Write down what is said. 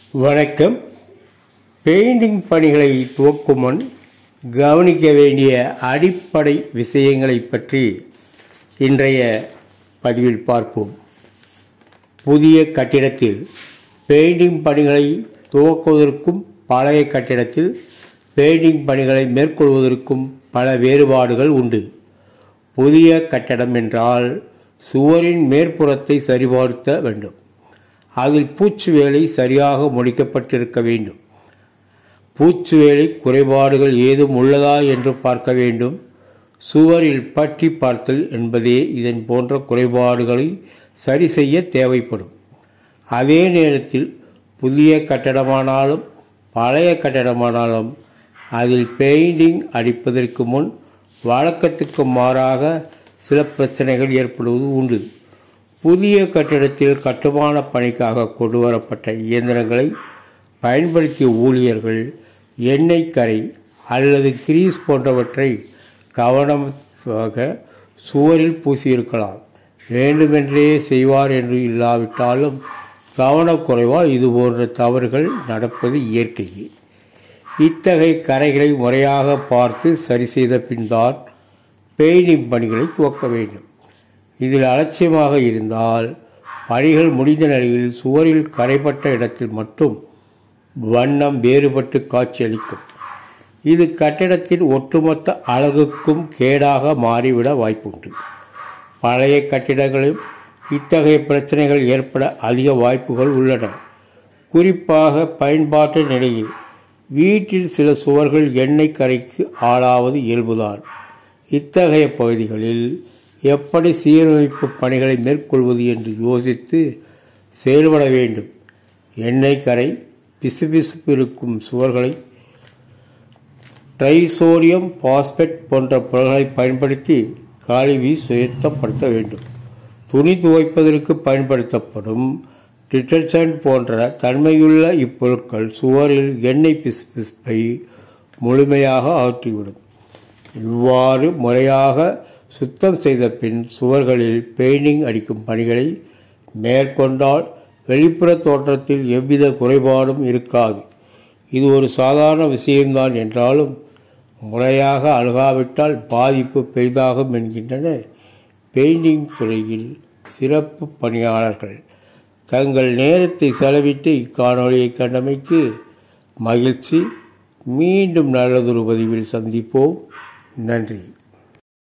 வணக்கம் பெயிண்டிங் பணிகளை துவக்கும் முன் கவனிக்க வேண்டிய அடிப்படை விஷயங்களை பற்றி இன்றைய பதிவில் பார்ப்போம் புதிய கட்டிடத்தில் பெயிண்டிங் பணிகளை துவக்குவதற்கும் பழைய கட்டிடத்தில் பெயிண்டிங் பணிகளை மேற்கொள்வதற்கும் பல வேறுபாடுகள் உண்டு புதிய கட்டடம் என்றால் சுவரின் மேற்புறத்தை சரிபார்த்த வேண்டும் அதில் பூச்சு வேலை சரியாக முடிக்கப்பட்டிருக்க வேண்டும் பூச்சு வேலை குறைபாடுகள் ஏதும் உள்ளதா என்று பார்க்க வேண்டும் சுவரில் பற்றி பார்த்தல் என்பதே இதன் போன்ற குறைபாடுகளை சரி செய்ய தேவைப்படும் அதே நேரத்தில் புதிய கட்டடமானாலும் பழைய கட்டடமானாலும் அதில் பெயிண்டிங் அடிப்பதற்கு முன் வழக்கத்துக்கு மாறாக சில பிரச்சனைகள் ஏற்படுவது உண்டு புதிய கட்டிடத்தில் கட்டுமான பணிக்காக கொண்டு வரப்பட்ட இயந்திரங்களை பயன்படுத்திய ஊழியர்கள் எண்ணெய் கரை அல்லது கிரீஸ் போன்றவற்றை கவனமாக சுவரில் பூசியிருக்கலாம் வேண்டுமென்றே செய்வார் என்று இல்லாவிட்டாலும் கவனக்குறைவால் இது போன்ற தவறுகள் நடப்பது இயற்கையே இத்தகைய கரைகளை முறையாக பார்த்து சரி செய்த பின்தான் பெயிண்டிங் பணிகளை துவக்க வேண்டும் இதில் அலட்சியமாக இருந்தால் பணிகள் முடிந்த நிலையில் சுவரில் கரைப்பட்ட இடத்தில் மட்டும் வண்ணம் வேறுபட்டு காட்சியளிக்கும் இது கட்டிடத்தின் ஒட்டுமொத்த அழகுக்கும் கேடாக மாறிவிட வாய்ப்புண்டு பழைய கட்டிடங்களில் இத்தகைய பிரச்சனைகள் ஏற்பட அதிக வாய்ப்புகள் உள்ளன குறிப்பாக பயன்பாட்டு நிலையில் வீட்டில் சில சுவர்கள் எண்ணெய் கரைக்கு ஆளாவது இயல்புதான் இத்தகைய பகுதிகளில் எப்படி சீரமைப்பு பணிகளை மேற்கொள்வது என்று யோசித்து செயல்பட வேண்டும் எண்ணெய் கரை பிசுபிசுப்பு இருக்கும் சுவர்களை ட்ரைசோடியம் பாஸ்பேட் போன்ற பொருட்களை பயன்படுத்தி கழுவி சுயத்தப்படுத்த வேண்டும் துணி துவைப்பதற்கு பயன்படுத்தப்படும் டிட்டர்ஜென்ட் போன்ற தன்மையுள்ள இப்பொருட்கள் சுவரில் எண்ணெய் பிசுபிசுப்பை முழுமையாக அகற்றிவிடும் இவ்வாறு முறையாக சுத்தம் செய்த பின் சுவர்களில் பெயிண்டிங் அடிக்கும் பணிகளை மேற்கொண்டால் வெளிப்புற தோற்றத்தில் எவ்வித குறைபாடும் இருக்காது இது ஒரு சாதாரண விஷயம்தான் என்றாலும் முறையாக அணுகாவிட்டால் பாதிப்பு பெரிதாகும் என்கின்றனர் பெயிண்டிங் துறையில் சிறப்பு பணியாளர்கள் தங்கள் நேரத்தை செலவிட்டு இக்காணொலியை கண்டமைக்கு மகிழ்ச்சி மீண்டும் நல்லதொரு பதிவில் சந்திப்போம் நன்றி